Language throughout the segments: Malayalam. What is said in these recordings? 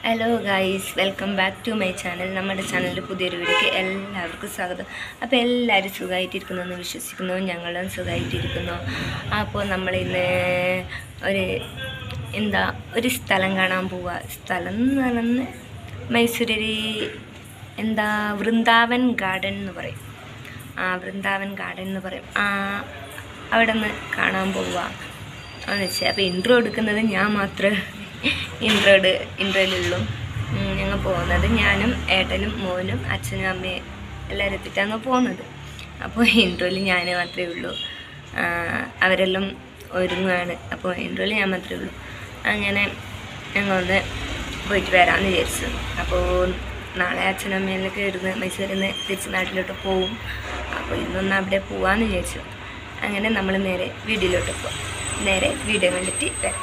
Hello guys welcome back to my channel നമ്മുടെ ചാനലിൻ്റെ പുതിയൊരു വീഡിയോക്ക് എല്ലാവർക്കും സ്വാഗതം അപ്പോൾ എല്ലാവരും സുഖമായിട്ടിരിക്കുന്നു എന്ന് വിശ്വസിക്കുന്നു ഞങ്ങളും സുഖമായിട്ടിരിക്കുന്നു അപ്പോൾ നമ്മളിന്ന് ഒരു എന്താ ഒരു സ്ഥലം കാണാൻ പോവുക സ്ഥലം എന്ന് പറയുന്നത് മൈസൂരൊരു എന്താ വൃന്ദാവൻ ഗാർഡൻ എന്ന് പറയും ആ വൃന്ദാവൻ ഗാർഡൻ എന്ന് പറയും ആ അവിടെ നിന്ന് കാണാൻ പോവുക എന്ന് വെച്ചാൽ അപ്പോൾ ഇൻട്രോ എടുക്കുന്നത് ഞാൻ മാത്രമേ ഇൻട്രോ ഇൻട്രോയിലുള്ളൂ ഞങ്ങൾ പോകുന്നത് ഞാനും ഏട്ടനും മോനും അച്ഛനും അമ്മയും എല്ലാവരും എത്തിയിട്ടാണ് പോകുന്നത് അപ്പോൾ ഇൻട്രോയിൽ ഞാൻ മാത്രമേ ഉള്ളൂ ആ, അവരെല്ലാം ഒരുങ്ങുകയാണ് അപ്പോൾ ഇൻട്രോയിൽ ഞാൻ മാത്രമേ ഉള്ളൂ അങ്ങനെ ഞങ്ങൾ ഒന്ന് പോയിട്ട് വരാമെന്ന് വിചാരിച്ചു അപ്പോൾ നാളെ അച്ഛനും അമ്മയിലൊക്കെ ഇരുന്ന് മൈസൂരിൽ നിന്ന് തിരിച്ച് നാട്ടിലോട്ട് പോവും അപ്പോൾ ഇന്നൊന്ന് അവിടെ പോവാമെന്ന് വിചാരിച്ചു അങ്ങനെ നമ്മൾ നേരെ വീഡിയോയിലോട്ട് പോവാം നേരെ വീഡിയോ കണ്ടിട്ട് വരാം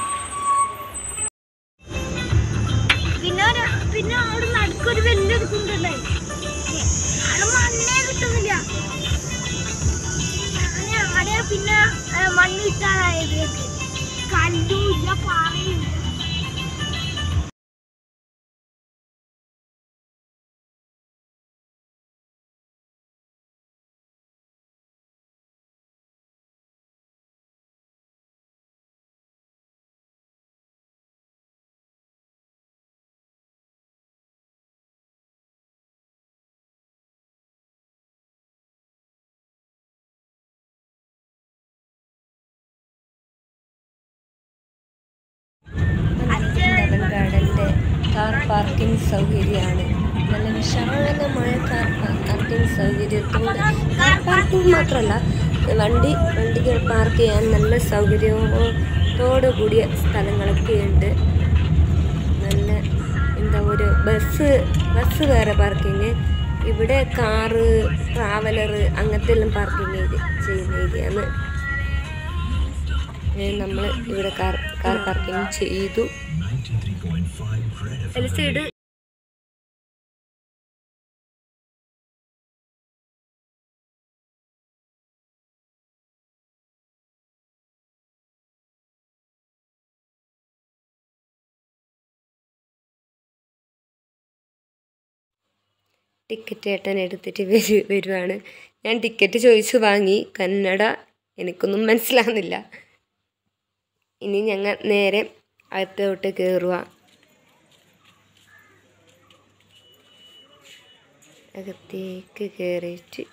പിന്നെ ഒരു- പിന്നെ അവിടെ നടുക്കൊരു വലിയൊരു കുണ്ടുണ്ടായി അവിടെ മണ്ണേ കിട്ടുന്നില്ല ഞാൻ അവിടെ പിന്നെ ഏ, മണ്ണ് കിട്ടാതായത് കല്ലും ഇല്ല പാറയും ഇല്ല വൃന്ദാവൻ ഗാർഡൻ്റെ കാർ പാർക്കിംഗ് സൗകര്യമാണ് നല്ല വിശാലമായ കാർ പാർക്കിംഗ് സൗകര്യത്തോട് കാർ പാർക്കിംഗ് മാത്രമല്ല വണ്ടി വണ്ടികൾ പാർക്ക് ചെയ്യാൻ നല്ല സൗകര്യത്തോടു കൂടിയ സ്ഥലങ്ങളൊക്കെ ഉണ്ട് നല്ല എന്താ ഒരു ബസ് ബസ് വേറെ പാർക്കിങ് ഇവിടെ കാറ് ട്രാവലർ അങ്ങനത്തെ എല്ലാം പാർക്കിങ് ചെയ്യുന്ന ഏരിയയാണ് നമ്മൾ ഇവിടെ കാർ കാർ പാർക്കിംഗ് ചെയ്തു സൈഡ് ടിക്കറ്റ് ഏട്ടൻ എടുത്തിട്ട് വരു വരുവാണ് ഞാൻ ടിക്കറ്റ് ചോദിച്ചു വാങ്ങി കന്നഡ എനിക്കൊന്നും മനസ്സിലാകുന്നില്ല ഇനി ഞങ്ങൾ നേരെ അകത്തോട്ട് കയറുക അകത്തേക്ക് കയറിയിട്ട്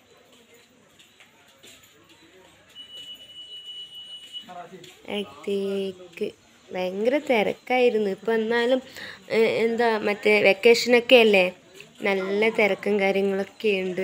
അകത്തേക്ക് ഭയങ്കര തിരക്കായിരുന്നു ഇപ്പം എന്നാലും ഏഹ്, എന്താ മറ്റേ വെക്കേഷനൊക്കെ അല്ലേ നല്ല തിരക്കും കാര്യങ്ങളൊക്കെ ഉണ്ട്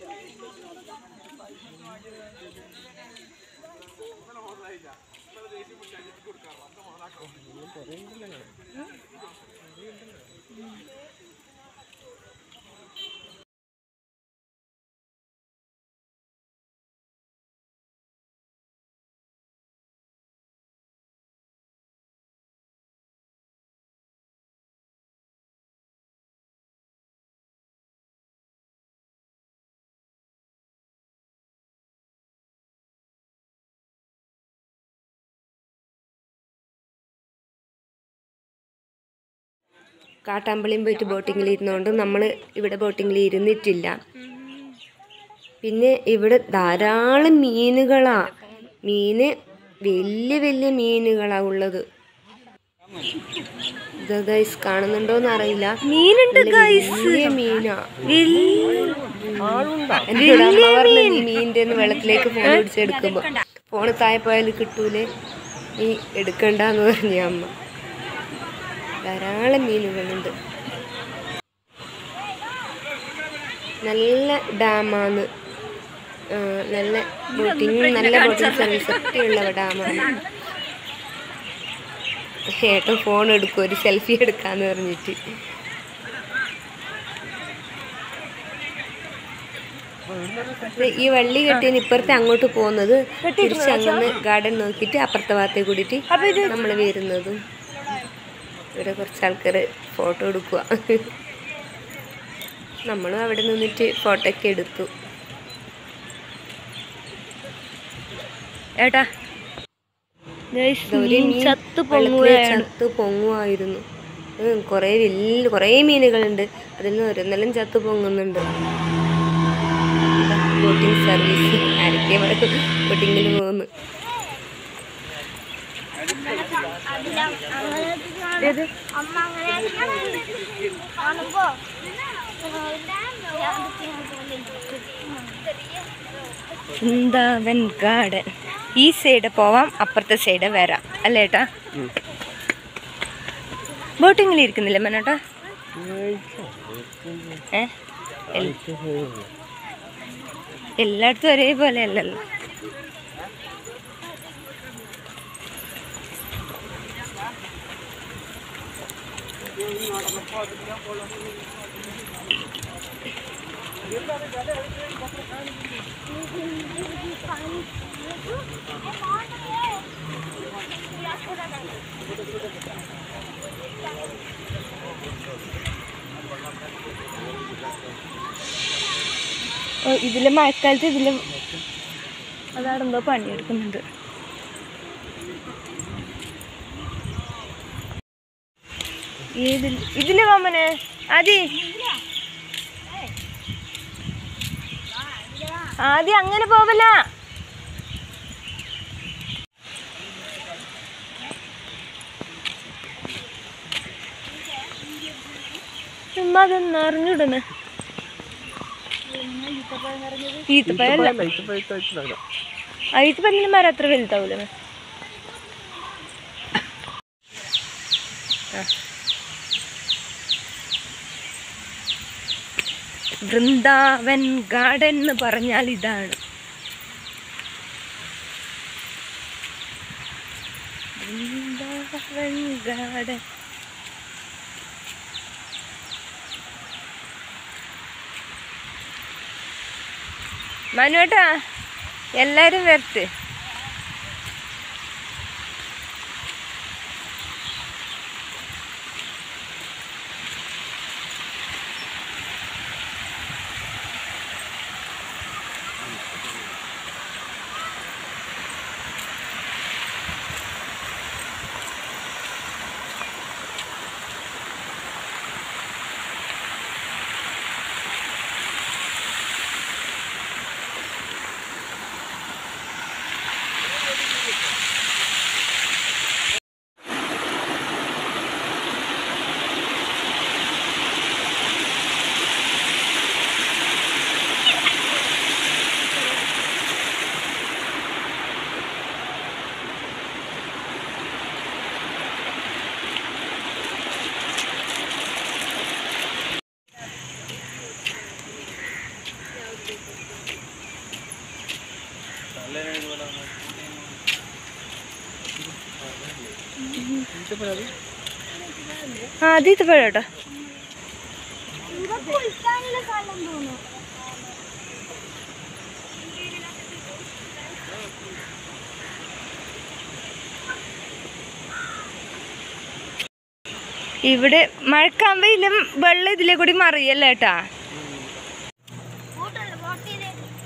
കാട്ടാമ്പളിയും പോയിട്ട് ബോട്ടിങ്ങിൽ ഇരുന്നുകൊണ്ട് നമ്മൾ ഇവിടെ ബോട്ടിങ്ങിൽ ഇരുന്നിട്ടില്ല പിന്നെ ഇവിടെ ധാരാളം മീനുകളാ മീന് വലിയ വലിയ മീനുകളാ ഉള്ളത് ഇത് ഗൈസ് കാണുന്നുണ്ടോന്ന് അറിയില്ല മീനുണ്ട് വലിയ മീനാ എന്നോട് അമ്മ പറഞ്ഞു നീ മീനിന്റെ ഒന്ന് വെള്ളത്തിലേക്ക് ഫോൺ പിടിച്ചെടുക്കുമ്പോ ഫോണ് താഴെ പോയാൽ കിട്ടൂലേ നീ എടുക്കണ്ടെന്ന് പറഞ്ഞു അമ്മ ധാരാളം മീനുകളുണ്ട് നല്ല ഡാമാണ് ആ, നല്ല ബോട്ടിങ് നല്ല ബോട്ടിംഗ് സർവീസ് ഒക്കെ ഉള്ള ഡാമാണ് ഏട്ടൻ ഫോൺ എടുക്കും ഒരു സെൽഫി എടുക്കാന്ന് പറഞ്ഞിട്ട് ഇത് ഈ വള്ളി കെട്ടിയതിന് ഇപ്പുറത്തെ അങ്ങോട്ട് പോകുന്നത് തിരിച്ച് അങ്ങനെ ഗാർഡൻ നോക്കിയിട്ട് അപ്പുറത്തെ ഭാഗത്തേക്ക് കൂടിയിട്ട് നമ്മൾ വരുന്നതും ഇവിടെ കുറച്ച് ആൾക്കാർ ഫോട്ടോ എടുക്കുക നമ്മളും അവിടെ നിന്നിട്ട് ഫോട്ടോ ഒക്കെ എടുത്തു Guys, ഒരു മീൻ മീൻ ചത്ത് വെള്ളത്തില് പൊങ്ങുകയാണ് ചത്ത് പൊങ്ങുമായിരുന്നു ഉം, കുറേ വലിയ കുറേ മീനുകളുണ്ട് അതിൽ നിന്ന് ഓരോന്നെല്ലാം ചത്തു പൊങ്ങുന്നുണ്ട് ബോട്ടിംഗ് സർവീസ് ആരൊക്കെ ബോട്ടിങ്ങിൽ പോകുന്നു അതിലാ അങ്ങനെ അമ്മ അങ്ങനെ കാണുമ്പോ വൃന്ദാവൻ ഗാർഡൻ ഈ സൈഡ് പോവാം അപ്പുറത്തെ സൈഡ് വരാം അല്ലേ ഏട്ടാ ബോട്ടിങ്ങിൽ ഇരിക്കുന്നില്ല മനോട്ടാ ഏ എൽ- എല്ലായിടത്തും ഒരേപോലെ അല്ലല്ലോ ഓ, ഇതില് മഴക്കാലത്ത് ഇതില് അതാടെന്തോ പണിയെടുക്കുന്നുണ്ട് ഏതിൽ ഇതില് മാമനെ ആദി ആദ്യം അങ്ങനെ പോവല ചുമ്മാ അതൊന്ന് അറിഞ്ഞിടുന്നു ഈത്തപ്പഴല്ല ഈത്തപ്പഴത്തിന് മരം അത്ര വലുതാവൂല വൃന്ദാവൻ ഗാർഡൻ എന്ന് പറഞ്ഞാൽ ഇതാണ് വൃന്ദാവൻ ഗാർഡൻ മനുവേട്ടാ എല്ലാരും വരട്ടെ ആ അത് ഈത്തപ്പഴം കേട്ടോ ഇവിടെ കുളിക്കാനുള്ള സ്ഥലം തോന്നുന്നു ഇവിടെ മഴക്കാകുമ്പോഴും വെള്ളം ഇതിലെ കൂടി മറിയല്ല കേട്ടാ ബോട്ടല്ലേ ബോട്ടില്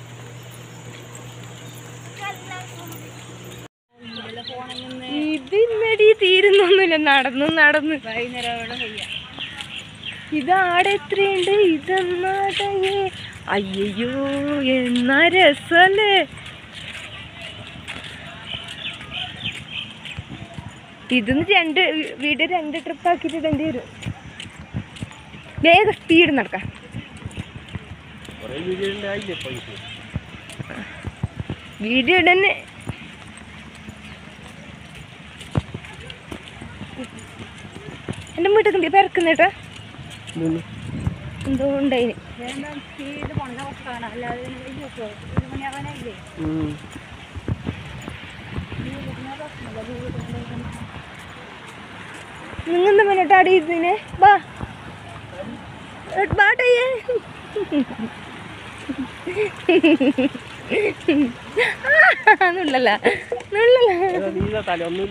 ഇതിന്നടി തീരുന്നൊന്നുമില്ല നടന്നു നടന്ന് ഇത് ആടെ എത്രയുണ്ട് ഇതെന്നാടേ അയ്യോ എന്നാ രസല്ലേ ഇതൊന്ന് രണ്ട് വീട് രണ്ട് ട്രിപ്പ് ആക്കിയിട്ട് ഇടേണ്ടി വരും വേഗം സ്പീഡ് നടക്കാം വീഡിയോ ഇടന്നെ എൻ്റെ വീട്ടിൽ കൊണ്ട് പിറക്കുന്നേട്ടാ എന്തോ ഉണ്ടായിന് നിങ്ങെന്താ മുന്നോട്ട് അടി ഇതിനെ ബാ ബാട്ടയ്യേ നുള്ളല്ല നുള്ളല്ല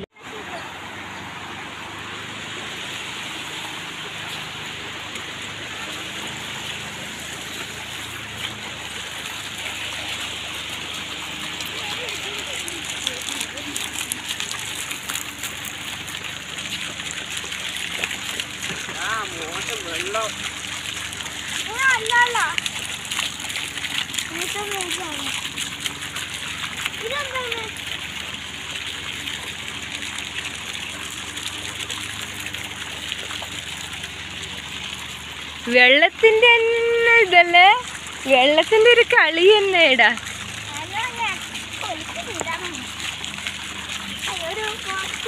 ഇത് അല്ല അല്ല ഇത് മേലാണ്. ഇതെന്താണ് വെള്ളത്തിന്റെ തന്നെ ഇതല്ലേ വെള്ളത്തിന്റെ ഒരു കളി തന്നെ ഇടാ അല്ല ഒലിച്ചിട്ടിടാണ് ഒരു കുറച്ച്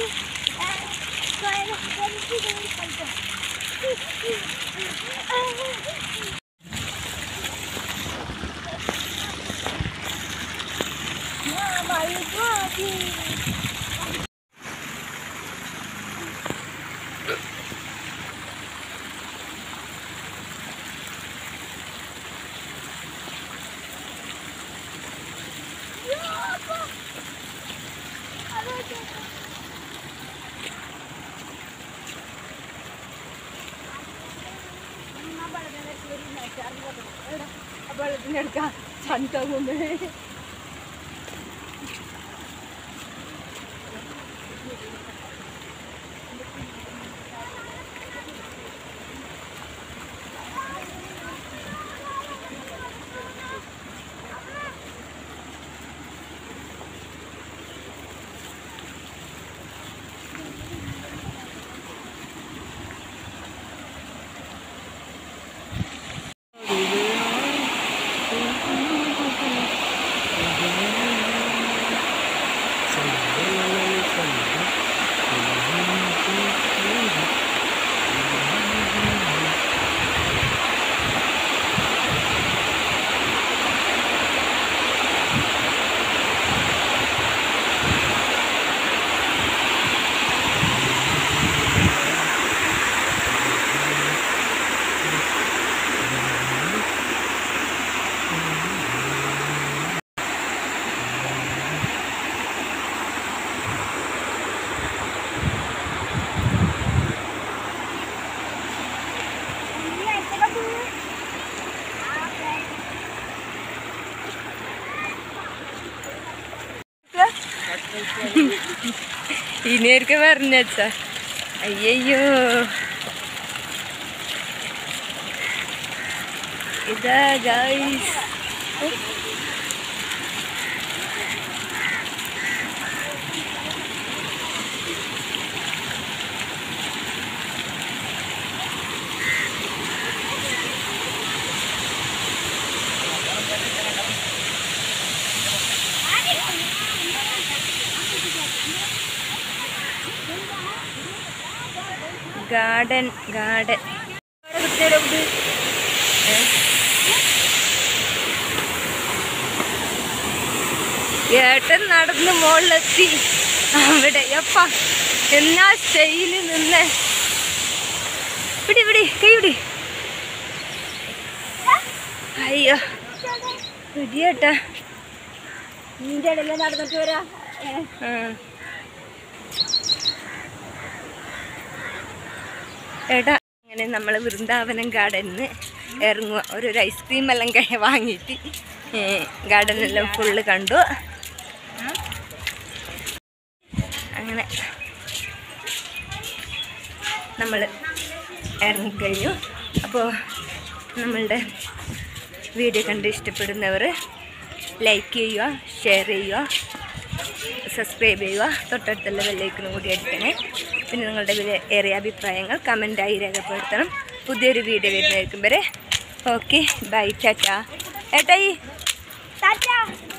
വെള്ളത്തിനെടുക്കാം ചന്തകുമ്പേ ഇനിയൊക്കെ പറഞ്ഞച്ച അയ്യോ ഇതാ ഗൈസ് ഗാർഡൻ ഗാർഡൻ ഏട്ടൻ നടന്ന് മുകളിലെത്തി അവിടെ യപ്പ എന്നാ സ്റ്റൈല് നിന്ന് പിടി പിടി കൈ പിടി അയ്യോ പിടിയേട്ടാ നിന്റെ ഇടയിൽ നടന്നിട്ട് വരാ ആ. ഏട്ടാ അങ്ങനെ നമ്മൾ വൃന്ദാവനം ഗാർഡനിന്ന് ഇറങ്ങുക ഒരു ഐസ്ക്രീം എല്ലാം കഴി വാങ്ങിയിട്ട് ഗാർഡനെല്ലാം ഫുള്ള് കണ്ടു അങ്ങനെ നമ്മൾ ഇറങ്ങിക്കഴിഞ്ഞു അപ്പോൾ നമ്മളുടെ വീഡിയോ കണ്ട് ഇഷ്ടപ്പെടുന്നവർ ലൈക്ക് ചെയ്യുക ഷെയർ ചെയ്യുക സബ്സ്ക്രൈബ് ചെയ്യുക തൊട്ടടുത്തുള്ള ബെല്ലൈക്കനും കൂടി അടിക്കണേ പിന്നെ നിങ്ങളുടെ വില ഏറിയ അഭിപ്രായങ്ങൾ കമൻറ്റായി രേഖപ്പെടുത്തണം പുതിയൊരു വീഡിയോ വരുന്നതായിരിക്കും വരെ ഓക്കെ ബൈ ചാച്ചാ ഏട്ടായി ടാറ്റാ